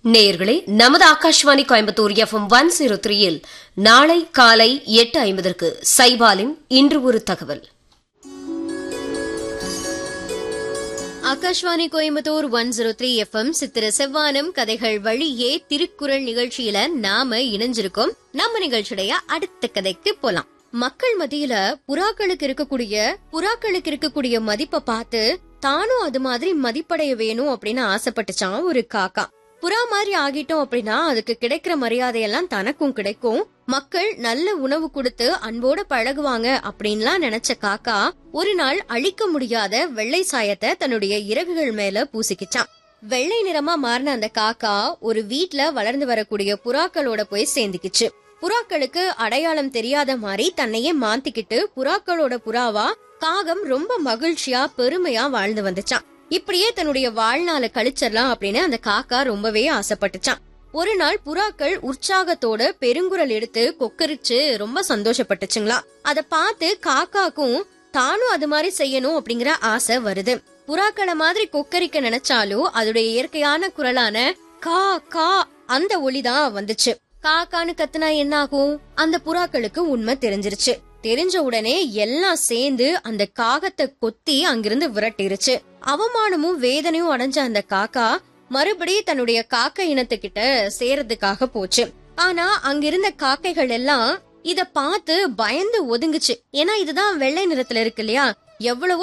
நேயர்களே நமது Akashvani Coimbatore FM one zero த்ரீயில் நாளை காலை எட்டு ஐம்பதற்கு சைபாலின் இன்று ஒரு தகவல் Akashvani Coimbatore one zero three FM சித்திர செவ்வானம் கதைகள் வழியே திருக்குறள் நிகழ்ச்சியில நாம இணைஞ்சிருக்கோம் நம்ம நிகழ்ச்சியுடைய அடுத்த கதைக்கு போலாம் மக்கள் மத்தியில புறாக்களுக்கு இருக்கக்கூடிய புறாக்களுக்கு இருக்கக்கூடிய மதிப்பை பார்த்து தானும் அது மாதிரி மதிப்படைய வேணும் அப்படின்னு ஆசைப்பட்டுச்சான் ஒரு காக்கா புறா மாதிரி ஆகிட்டோம் அப்படின்னா அதுக்கு கிடைக்கிற மரியாதையெல்லாம் தனக்கும் கிடைக்கும் மக்கள் நல்ல உணவு கொடுத்து அன்போட பழகுவாங்க அப்படின்லாம் நினைச்ச காக்கா ஒரு நாள் அழிக்க முடியாத வெள்ளை சாயத்தை தன்னுடைய இறகுகள் மேல பூசிக்கிச்சான் வெள்ளை நிறமா மாறின அந்த காக்கா ஒரு வீட்ல வளர்ந்து வரக்கூடிய புறாக்களோட போய் சேர்ந்துக்கிச்சு புறாக்களுக்கு அடையாளம் தெரியாத மாதிரி தன்னையே மாத்திக்கிட்டு புறாக்களோட புறாவா காகம் ரொம்ப மகிழ்ச்சியா பெருமையா வாழ்ந்து வந்துச்சான் இப்படியே தன்னுடைய வாழ்நாளை கழிச்சிடலாம் அப்படின்னு அந்த காக்கா ரொம்பவே ஆசைப்பட்டுச்சான் ஒரு நாள் புறாக்கள் உற்சாகத்தோட பெருங்குரல் எடுத்து கொக்கரிச்சு ரொம்ப சந்தோஷப்பட்டுச்சுங்களா அத பார்த்து காக்காக்கும் தானும் அது மாதிரி செய்யணும் அப்படிங்கிற ஆசை வருது புறாக்களை மாதிரி கொக்கரிக்க நினைச்சாலும் அதோடைய இயற்கையான குரலான கா கா அந்த ஒளிதான் வந்துச்சு காக்கான்னு கத்துனா என்ன ஆகும் அந்த புறாக்களுக்கு உண்மை தெரிஞ்சிருச்சு தெரிஞ்ச உடனே எல்லாம் சேர்ந்து அந்த காகத்தை கொத்தி அங்கிருந்து விரட்டிருச்சு அவமானமும் வேதனையும் அடைஞ்ச அந்த காக்கா மறுபடியும் தன்னுடைய காக்கை இனத்துக்கிட்ட சேரதுக்காக போச்சு ஆனா அங்கிருந்த காக்கைகள் எல்லாம் இத பார்த்து பயந்து ஒதுங்குச்சு ஏன்னா இதுதான் வெள்ளை நிறத்துல இருக்கு இல்லையா எவ்வளவோ